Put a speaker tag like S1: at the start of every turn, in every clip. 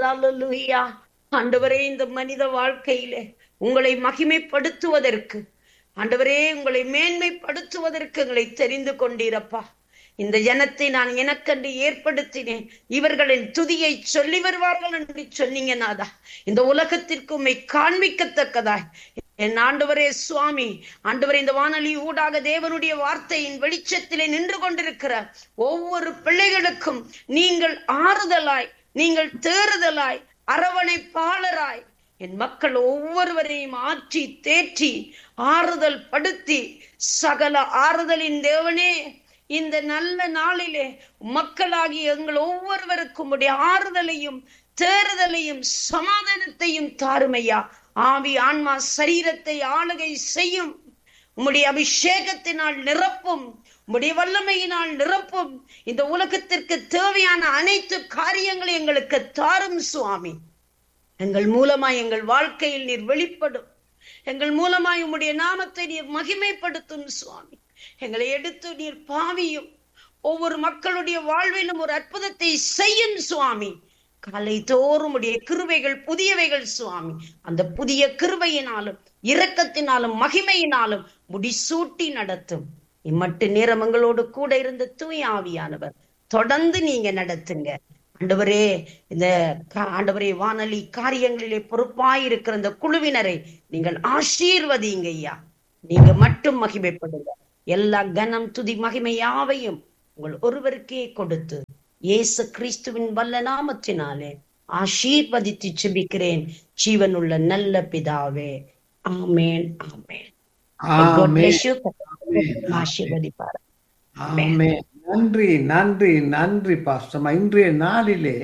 S1: அல்லேலூயா ஆண்டவரே இந்த மனித வாழ்க்கையிலே உங்களை மகிமைப்படுத்துவதற்கு ஆண்டவரே உங்களை மேன்மைப்படுத்துவதற்கு எங்களை தெரிந்து கொண்டீரப்பா இந்த ஜனத்தை நான் எனக்கென்று ஏற்படுத்தினேன் இவர்களின் துதியை சொல்லி வருவார்கள் என்று சொன்னீங்க நாதா இந்த உலகத்திற்கு உண்மை காண்பிக்கத்தக்கதாய் என் ஆண்டவரே சுவாமி ஆண்டவரே இந்த வானொலி ஊடாக தேவனுடைய வார்த்தையின் வெளிச்சத்திலே நின்று கொண்டிருக்கிற ஒவ்வொரு பிள்ளைகளுக்கும் நீங்கள் ஆறுதலாய் நீங்கள் தேறுதலாய் அரவணைப்பாளராய் என் மக்கள் ஒவ்வொருவரையும் ஆற்றி தேற்றி ஆறுதல் படுத்தி சகல ஆறுதலின் தேவனே இந்த நல்ல நாளிலே மக்களாகிய எங்கள் ஒவ்வொருவருக்கும் உடைய ஆறுதலையும் தேறுதலையும் சமாதானத்தையும் தாருமையா ஆவி ஆன்மா சரீரத்தை ஆளுகை செய்யும் உம்முடைய அபிஷேகத்தினால் நிரப்பும் உம்முடைய வல்லமையினால் நிரப்பும் இந்த உலகத்திற்கு தேவையான அனைத்து காரியங்களை எங்களுக்கு தாரும் சுவாமி எங்கள் மூலமாய் எங்கள் வாழ்க்கையில் நீர் வெளிப்படும் எங்கள் மூலமாய் உம்முடைய நாமத்தை நீர் மகிமைப்படுத்தும் சுவாமி எங்களை எடுத்து நீர் பாவியும் ஒவ்வொரு மக்களுடைய வாழ்விலும் ஒரு அற்புதத்தை செய்யும் சுவாமி காலை தோறும் உடைய கிருபைகள் புதியவைகள் சுவாமி அந்த புதிய கிருபையினாலும் இரக்கத்தினாலும் மகிமையினாலும் முடிசூட்டி நடத்தும் இம்மட்டு நேரம் எங்களோடு கூட இருந்த தூய் ஆவியானவர் தொடர்ந்து நீங்க நடத்துங்க ஆண்டவரே இந்த கா- ஆண்டவரே வானொலி காரியங்களிலே பொறுப்பாயிருக்கிற இந்த குழுவினரை நீங்கள் ஆசீர்வதிங்க ஐயா நீங்க மட்டும் மகிமைப்படுங்க எல்லா கனம் துதி மகிமை யாவையும் உங்கள் ஒருவருக்கே கொடுத்து இயேசு கிறிஸ்துவின் வல்ல நாமத்தினாலே ஆசீர்வதித்து செபிக்கிறேன் ஜீவனுள்ள நல்ல பிதாவே ஆமேன் ஆமேன் God
S2: ஆமென்.
S1: bless you. கர்த்தர் ஆசீர்வதிப்பார்
S2: ஆமென். நன்றி நன்றி நன்றி பாஸ்டமா இன்றைய நாளிலே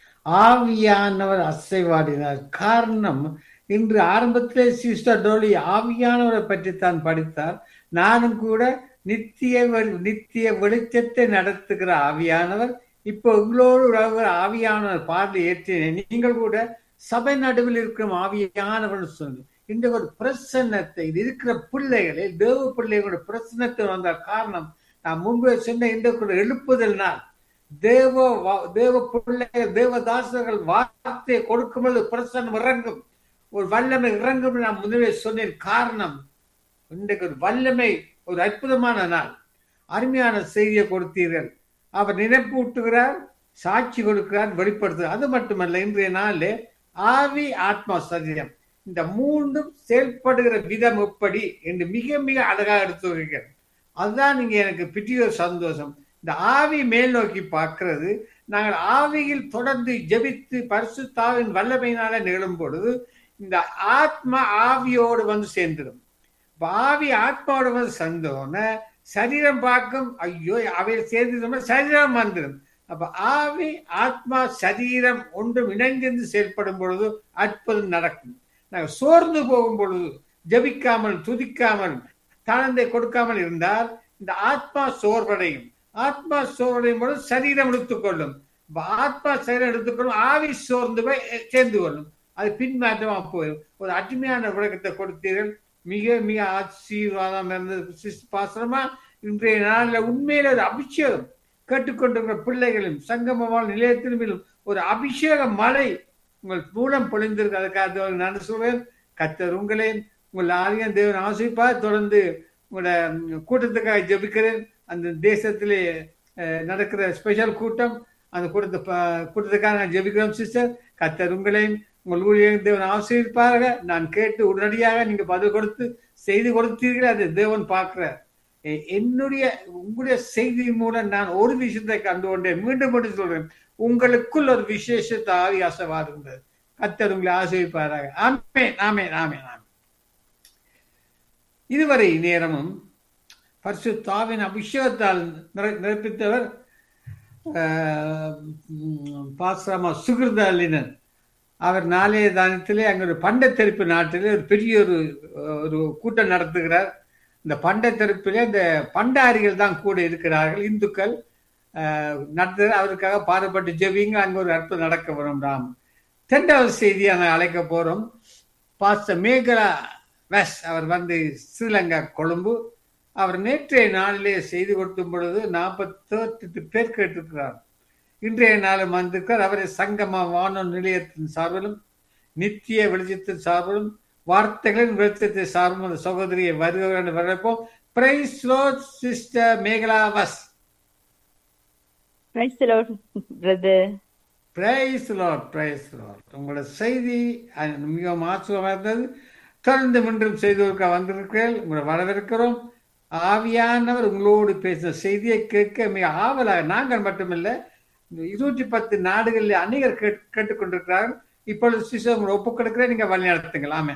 S2: ஆவியானவர் அசைவாடினார் காரணம் இன்று ஆரம்பத்திலே சிஸ்டர் டோலி ஆவியானவரை பற்றி தான் படித்தார் நானும் கூட நித்திய வெளி- நித்திய வெளிச்சத்தை நடத்துகிற ஆவியானவர் இப்போ உங்களோடு உறவுகிற ஆவியானவர் பார்வை ஏற்றினேன் நீங்கள் கூட சபை நடுவில் இருக்கிற ஆவியானவர் சொல்லி இந்த ஒரு பிரசன்னத்தை இது இருக்கிற பிள்ளைகளை தேவ பிள்ளைகளோட பிரசன்னத்தை வந்த காரணம் நான் முன்பே சொன்ன இந்த ஒரு எழுப்புதல் நாள் தேவ வா- தேவ பிள்ளைகள் தேவதாசர்கள் வார்த்தையை கொடுக்கும்போது பிரசன்னம் இறங்கும் ஒரு வல்லமை இறங்கும் நான் முதலே சொன்னேன் காரணம் இன்றைக்கு ஒரு வல்லமை ஒரு அற்புதமான நாள் அருமையான செய்தியை கொடுத்தீர்கள் அவர் நினைப்பு ஊட்டுகிறார் சாட்சி கொடுக்கிறார் வெளிப்படுத்துகிறார் அது மட்டுமல்ல இன்றைய நாளிலே ஆவி ஆத்மா சரீரம் இந்த மூன்றும் செயல்படுகிற விதம் எப்படி என்று மிக மிக அழகாக எடுத்து வருகிறார் அதுதான் நீங்க எனக்கு பிடிய ஒரு சந்தோஷம் இந்த ஆவி மேல் நோக்கி பார்க்கிறது நாங்கள் ஆவியில் தொடர்ந்து ஜெபித்து பரிசுத்தாவின் வல்லமையினால நிகழும் பொழுது இந்த ஆத்மா ஆவியோடு வந்து சேர்ந்துடும் இப்ப ஆவி ஆத்மாவோட வந்து சேர்ந்தோன்னே சரீரம் பார்க்கும் ஐயோ அவையில் சேர்ந்து சரீரம் வந்துடும் அப்ப ஆவி ஆத்மா சரீரம் ஒன்றும் இணைந்திருந்து செயல்படும் பொழுது அற்புதம் நடக்கும் நாங்கள் சோர்ந்து போகும் பொழுது ஜபிக்காமல் துதிக்காமல் தானந்தை கொடுக்காமல் இருந்தால் இந்த ஆத்மா சோர்வடையும் ஆத்மா சோர்வடையும் பொழுது சரீரம் எடுத்துக்கொள்ளும் இப்ப ஆத்மா சரீரம் எடுத்துக்கொள்ளும் ஆவி சோர்ந்து போய் சேர்ந்து கொள்ளும் அது பின்மாற்றமா போயிடும் ஒரு அருமையான விளக்கத்தை கொடுத்தீர்கள் மிக மிக ஆசீர்வாதம் இருந்தது சிஸ் பாசனமா இன்றைய நாளில் உண்மையில ஒரு அபிஷேகம் கேட்டுக்கொண்டிருக்கிற பிள்ளைகளும் சங்கமமான நிலையத்திலும் ஒரு அபிஷேக மழை உங்கள் மூலம் பொழிந்திருக்கு அதுக்காக நான் சொல்றேன் கத்தர் உங்களையும் உங்கள் ஆலயம் தேவன் ஆசிப்பா தொடர்ந்து உங்களோட கூட்டத்துக்காக ஜெபிக்கிறேன் அந்த தேசத்திலே அஹ், நடக்கிற ஸ்பெஷல் கூட்டம் அந்த கூட்டத்தை ப- கூட்டத்துக்காக நான் ஜெபிக்கிறோம் சிஸ்டர் கத்தர் உங்களையும் உங்கள் ஊழியர் தேவன் ஆசிரிப்பாக நான் கேட்டு உடனடியாக நீங்க பதில் கொடுத்து செய்தி கொடுத்தீர்கள் அதை தேவன் பார்க்கிறார் எ- என்னுடைய உங்களுடைய செய்தி மூலம் நான் ஒரு விஷயத்தை கண்டு கொண்டேன் மீண்டும் மீண்டும் சொல்றேன் உங்களுக்குள் ஒரு விசேஷத்தை ஆவியாசவாது இருந்தது கத்தர் உங்களை ஆசிரிப்பாராக ஆமே ஆமே ஆமே ஆமே இதுவரை நேரமும் பரிசுத்தாவின் அபிஷேகத்தால் நிர- நிரப்பித்தவர் பாஸ்ராமா சுகிருதாலினன் அவர் நாளைய தானத்திலே அங்கே ஒரு பண்டத்தெருப்பு நாட்டிலே ஒரு பெரிய ஒரு ஒரு கூட்டம் நடத்துகிறார் இந்த பண்டத்தெருப்பிலே இந்த பண்டாரிகள் தான் கூட இருக்கிறார்கள் இந்துக்கள் அஹ், நடத்துகிற அவருக்காக பாடுபட்டு ஜெபிங்க அங்கே ஒரு அற்புதம் நடக்க வரும் ராம் இரண்டாவது செய்தியை நான் அழைக்க போறோம் பாஸ்டர் மேகலா வெஸ் அவர் வந்து ஸ்ரீலங்கா கொழும்பு அவர் நேற்றைய நாளிலே செய்து கொடுக்கும் பொழுது நாற்பத்தெட்டு பேர் கேட்டிருக்கிறார் இன்றைய நாளும் வந்திருக்கிறார் அவரை சங்கம வானொலி நிலையத்தின் சார்பிலும் நித்திய வெளிச்சத்தின் சார்பிலும் வார்த்தைகளின் வெளிச்சத்தை சார்பிலும் அந்த சகோதரியை வருகிறவர்கள் வரப்போம் பிரைஸ் லோட் சிஸ்டர் மேகலா வஸ்
S3: Praise the Lord, brother.
S2: Praise lord praise lord உங்களோட செய்தி அஹ், மிகவும் ஆச்சரியமாக இருந்தது தொடர்ந்து மீண்டும் செய்திருக்க வந்திருக்கிறீர்கள் உங்களை வரவேற்கிறோம் ஆவியானவர் உங்களோடு பேசின செய்தியை கேட்க மிக ஆவலாக நாங்கள் மட்டுமில்லை இந்த இருநூற்றி பத்து நாடுகளில் அநேகர் கேட் கேட்டுக்கொண்டிருக்கிறார்கள் இப்பொழுது சிஸ்டர் உங்களை ஒப்புக் கொடுக்கிறேன் நீங்க வழி நடத்துங்கள் ஆமே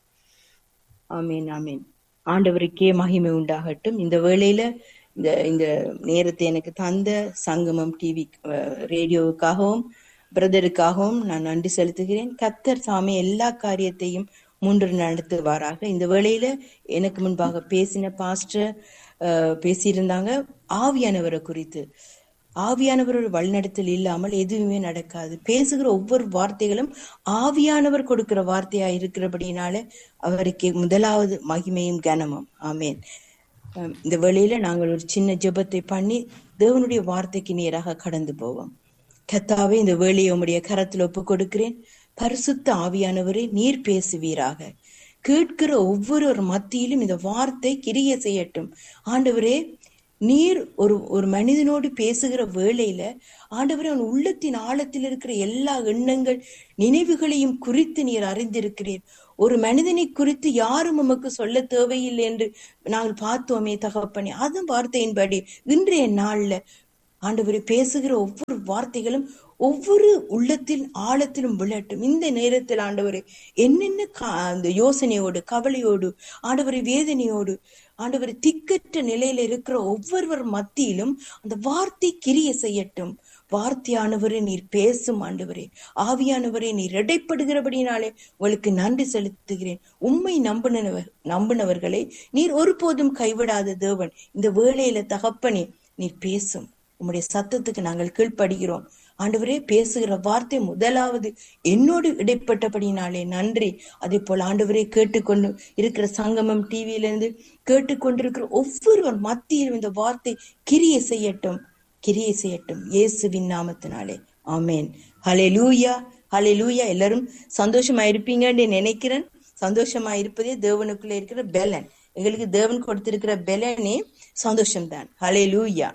S3: ஆமீன் ஆமீன் ஆண்டவருக்கே மகிமை உண்டாகட்டும் இந்த வேளையில இந்த இந்த நேரத்தை எனக்கு தந்த சங்கமம் டிவி ரேடியோவுக்காகவும் பிரதருக்காகவும் நான் நன்றி செலுத்துகிறேன் கத்தர் சாமி எல்லா காரியத்தையும் முன்று நடத்துவாராக இந்த வேளையில எனக்கு முன்பாக பேசின பாஸ்டர் அஹ், பேசியிருந்தாங்க ஆவியானவரை குறித்து ஆவியானவர் ஒரு வழிநடத்தல் இல்லாமல் எதுவுமே நடக்காது பேசுகிற ஒவ்வொரு வார்த்தைகளும் ஆவியானவர் கொடுக்கிற வார்த்தையா இருக்கிறபடினால அவருக்கு முதலாவது மகிமையும் கனமும் ஆமேன் அஹ் இந்த வேளையில நாங்கள் ஒரு சின்ன ஜெபத்தை பண்ணி தேவனுடைய வார்த்தைக்கு நேராக கடந்து போவோம் கத்தாவே இந்த வேலையை உம்முடைய கரத்தில் ஒப்பு கொடுக்கிறேன் பரிசுத்த ஆவியானவரே நீர் பேசுவீராக கேட்கிற ஒவ்வொரு மத்தியிலும் இந்த வார்த்தை கிரிய செய்யட்டும் ஆண்டவரே நீர் ஒரு ஒரு மனிதனோடு பேசுகிற வேளையில ஆண்டவரே அவன் உள்ளத்தின் ஆழத்தில் இருக்கிற எல்லா எண்ணங்கள் நினைவுகளையும் குறித்து நீர் அறிந்திருக்கிறீர் ஒரு மனிதனை குறித்து யாரும் உமக்கு சொல்ல தேவையில்லை என்று நாங்கள் பார்த்தோமே தகப்பனே அதன் வார்த்தையின்படி இன்றைய நாள்ல ஆண்டவரை பேசுகிற ஒவ்வொரு வார்த்தைகளும் ஒவ்வொரு உள்ளத்தின் ஆழத்திலும் விழட்டும் இந்த நேரத்தில் ஆண்டவரே என்னென்ன கா- அந்த யோசனையோடு கவலையோடு ஆண்டவரை வேதனையோடு ஆண்டவரை திக்கற்ற நிலையில இருக்கிற ஒவ்வொருவர் மத்தியிலும் அந்த வார்த்தை கிரிய செய்யட்டும் வார்த்தையானவரே நீர் பேசும் ஆண்டவரே ஆவியானவரே நீர் இடைப்படுகிறபடினாலே உங்களுக்கு நன்றி செலுத்துகிறேன் உம்மை நம்பினவர் நம்பினவர்களை நீர் ஒருபோதும் கைவிடாத தேவன் இந்த வேளையில தகப்பனே நீர் பேசும் உம்முடைய சத்தத்துக்கு நாங்கள் கீழ்ப்படுகிறோம் ஆண்டவரே பேசுகிற வார்த்தை முதலாவது என்னோடு இடைப்பட்டபடினாலே நன்றி அதே போல ஆண்டவரே கேட்டுக்கொண்டு இருக்கிற சங்கமம் டிவியில இருந்து கேட்டுக்கொண்டிருக்கிற ஒவ்வொருவர் மத்தியிலும் இந்த வார்த்தை கிரிய செய்யட்டும் கிரியை செய்யட்டும் இயேசுவின் நாமத்தினாலே ஆமென் ஹலே லூயா ஹலே லூயா எல்லாரும் சந்தோஷமா இருப்பீங்கன்னு நினைக்கிறேன் சந்தோஷமா இருப்பதே தேவனுக்குள்ள இருக்கிற பெலன் எங்களுக்கு தேவன் கொடுத்திருக்கிற பெலனே சந்தோஷம்தான் ஹலே லூயா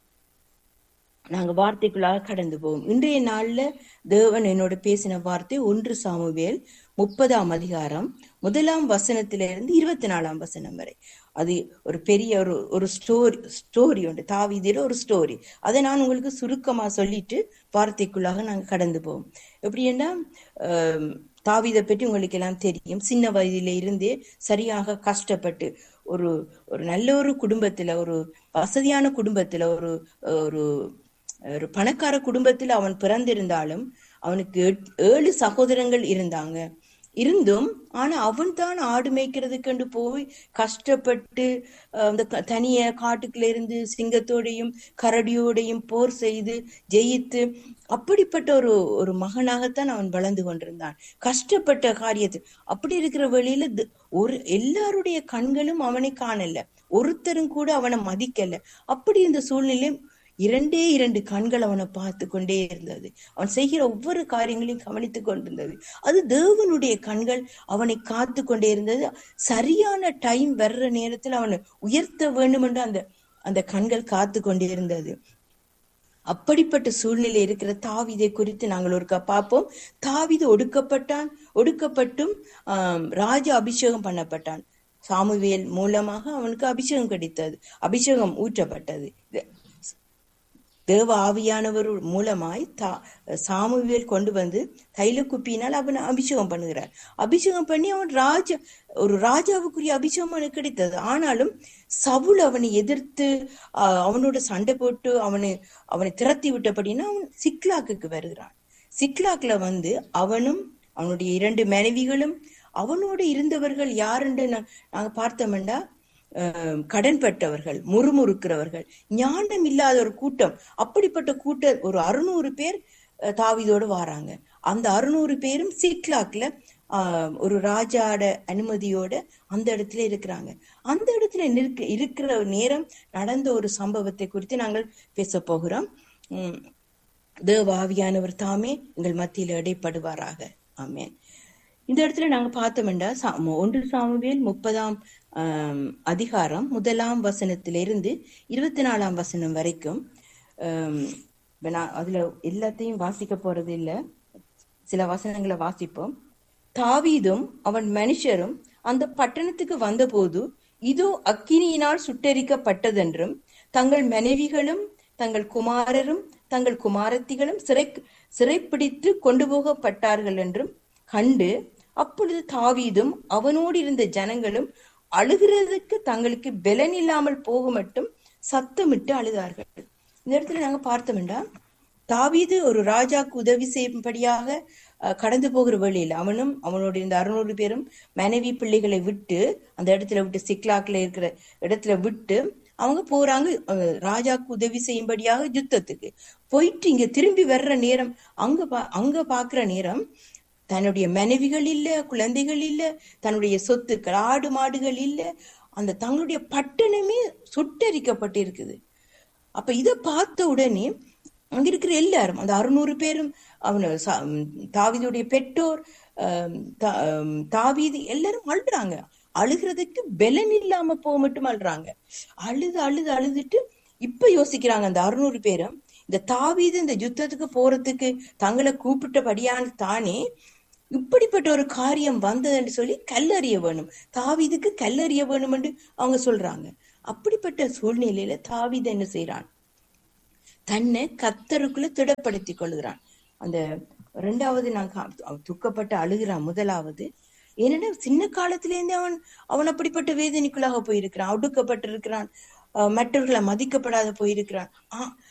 S3: நாங்க வார்த்தைக்குள்ளாக கடந்து போவோம் இன்றைய நாள்ல தேவன் என்னோட பேசின வார்த்தை ஒன்று சாமுவேல் முப்பதாம் அதிகாரம் முதலாம் வசனத்திலிருந்து இருபத்தி நாலாம் வசனம் வரை அது ஒரு பெரிய ஒரு ஒரு ஸ்டோரி ஸ்டோரி உண்டு தாவீதில ஒரு ஸ்டோரி அதை நான் உங்களுக்கு சுருக்கமா சொல்லிட்டு வார்த்தைக்குள்ளாக நாங்க கடந்து போவோம் எப்படின்னா ஆம், தாவீதை பற்றி உங்களுக்கு எல்லாம் தெரியும் சின்ன வயதில இருந்தே சரியாக கஷ்டப்பட்டு ஒரு ஒரு நல்ல ஒரு குடும்பத்துல ஒரு வசதியான குடும்பத்துல ஒரு ஒரு ஒரு பணக்கார குடும்பத்தில் அவன் பிறந்திருந்தாலும் அவனுக்கு எட்- ஏழு சகோதரங்கள் இருந்தாங்க இருந்தும் ஆனா அவன் தான் ஆடு மேய்க்கிறதுக்கு போய் கஷ்டப்பட்டு அஹ், அந்த க- தனிய காட்டுக்குள்ள இருந்து சிங்கத்தோடையும் கரடியோடையும் போர் செய்து ஜெயித்து அப்படிப்பட்ட ஒரு ஒரு மகனாகத்தான் அவன் வளர்ந்து கொண்டிருந்தான் கஷ்டப்பட்ட காரியத்தை அப்படி இருக்கிற வழியில தி- ஒரு எல்லாருடைய கண்களும் அவனை காணல ஒருத்தரும் கூட அவனை மதிக்கல அப்படி இந்த சூழ்நிலை இரண்டே இரண்டு கண்கள் அவனை பார்த்து கொண்டே இருந்தது அவன் செய்கிற ஒவ்வொரு காரியங்களையும் கவனித்துக் கொண்டிருந்தது அது தேவனுடைய கண்கள் அவனை காத்து கொண்டே இருந்தது சரியான டைம் வர்ற நேரத்தில் அவனை உயர்த்த வேண்டும் என்று அந்த அந்த கண்கள் காத்து கொண்டே இருந்தது அப்படிப்பட்ட சூழ்நிலை இருக்கிற தாவீதை குறித்து நாங்கள் ஒருக்கா பார்ப்போம் தாவீது ஒடுக்கப்பட்டான் ஒடுக்கப்பட்டும் ஆம், ராஜ அபிஷேகம் பண்ணப்பட்டான் சாமுவேல் மூலமாக அவனுக்கு அபிஷேகம் கிடைத்தது அபிஷேகம் ஊற்றப்பட்டது இது- தேவ ஆவியானவர் மூலமாய் தா சாமுவேல் கொண்டு வந்து தைல குப்பியினால் அவனை அபிஷேகம் பண்ணுகிறார் அபிஷேகம் பண்ணி அவன் ராஜா ஒரு ராஜாவுக்குரிய அபிஷேகம் அவனுக்கு கிடைத்தது ஆனாலும் சவுல் அவனை எதிர்த்து ஆஹ், அவனோட சண்டை போட்டு அவனை அவனை திரத்தி விட்டபடின்னா அவன் சிக்லாக்குக்கு வருகிறான் சிக்லாக்ல வந்து அவனும் அவனுடைய இரண்டு மனைவிகளும் அவனோடு இருந்தவர்கள் யாருன்னு நா- நாங்க பார்த்தோம்டா அஹ், கடன்பட்டவர்கள் முறுமுறுக்கிறவர்கள் ஞானம் இல்லாத ஒரு கூட்டம் அப்படிப்பட்ட கூட்ட ஒரு அறுநூறு பேர் அஹ், தாவீதோடு வாராங்க அந்த அறுநூறு பேரும் சிக்லாக்ல ஆஹ், ஒரு ராஜாட அனுமதியோட அந்த இடத்துல இருக்கிறாங்க அந்த இடத்துல நிற்க இருக்கிற நேரம் நடந்த ஒரு சம்பவத்தை குறித்து நாங்கள் பேச போகிறோம் உம் தேவ ஆவியானவர் தாமே எங்கள் மத்தியில் இடைப்படுவாராக ஆமென் இந்த இடத்துல நாங்க பார்த்தோம்டா ஒன்று சாமுவேல் முப்பதாம் ஆம், அதிகாரம் முதலாம் வசனத்திலிருந்து இருபத்தி நாலாம் வசனம் வரைக்கும் ஆம், இப்ப நான் அதுல எல்லாத்தையும் வாசிக்க போறது இல்ல சில வசனங்களை வாசிப்போம் தாவீதும் அவன் மனுஷரும் அந்த பட்டணத்துக்கு வந்தபோது இதோ அக்கினியினால் சுட்டெரிக்கப்பட்டதென்றும் தங்கள் மனைவிகளும் தங்கள் குமாரரும் தங்கள் குமாரத்திகளும் சிறை சிறைப்பிடித்து கொண்டு போகப்பட்டார்கள் என்றும் கண்டு அப்பொழுது தாவீதும் அவனோடு இருந்த ஜனங்களும் அழுகிறதுக்கு தங்களுக்கு பலன் இல்லாமல் போக மட்டும் சத்தமிட்டு அழுதார்கள் இந்த இடத்துல நாங்க பார்த்தோம்டா தாவீது ஒரு ராஜாக்கு உதவி செய்யும்படியாக அஹ், கடந்து போகிற வழியில் அவனும் அவனோட இருந்த அறுநூறு பேரும் மனைவி பிள்ளைகளை விட்டு அந்த இடத்துல விட்டு சிக்லாக்ல இருக்கிற இடத்துல விட்டு அவங்க போறாங்க அஹ், ராஜாக்கு உதவி செய்யும்படியாக யுத்தத்துக்கு போயிட்டு இங்க திரும்பி வர்ற நேரம் அங்க பா- அங்க பாக்குற நேரம் தன்னுடைய மனைவிகள் இல்ல குழந்தைகள் இல்ல தன்னுடைய சொத்துக்கள் ஆடு மாடுகள் இல்ல அந்த தங்களுடைய பட்டணமே சுட்டரிக்கப்பட்டிருக்குது அப்ப இத பார்த்த உடனே அங்க இருக்கிற எல்லாரும் அந்த அறுநூறு பேரும் அவன சா- ம், தாவீதுடைய பெற்றோர் ஆம், தா- ஆம், தாவீது எல்லாரும் அழுறாங்க அழுகிறதுக்கு பலன் இல்லாம போக மட்டும் அழுறாங்க அழுது அழுது அழுதுட்டு இப்ப யோசிக்கிறாங்க அந்த அறுநூறு பேரும் இந்த தாவீது இந்த யுத்தத்துக்கு போறதுக்கு தங்களை கூப்பிட்டபடியான தானே இப்படிப்பட்ட ஒரு காரியம் வந்ததுன்னு சொல்லி கல்லறிய வேணும் தாவீதுக்கு கல்லறிய வேணும் என்று அவங்க சொல்றாங்க அப்படிப்பட்ட சூழ்நிலையில தாவீது என்ன செய்றான் தன்னை கத்தருக்குள்ள திடப்படுத்திக் கொள்கிறான் அந்த ரெண்டாவது நான் கா- அவன் துக்கப்பட்டு அழுகிறான் முதலாவது ஏனென்னா சின்ன காலத்திலேருந்தே அவன் அவன் அப்படிப்பட்ட வேதனைக்குள்ளாக போயிருக்கிறான் ஒடுக்கப்பட்டிருக்கிறான் அஹ் மற்றவர்களை மதிக்கப்படாத போயிருக்கிறான் ஆ-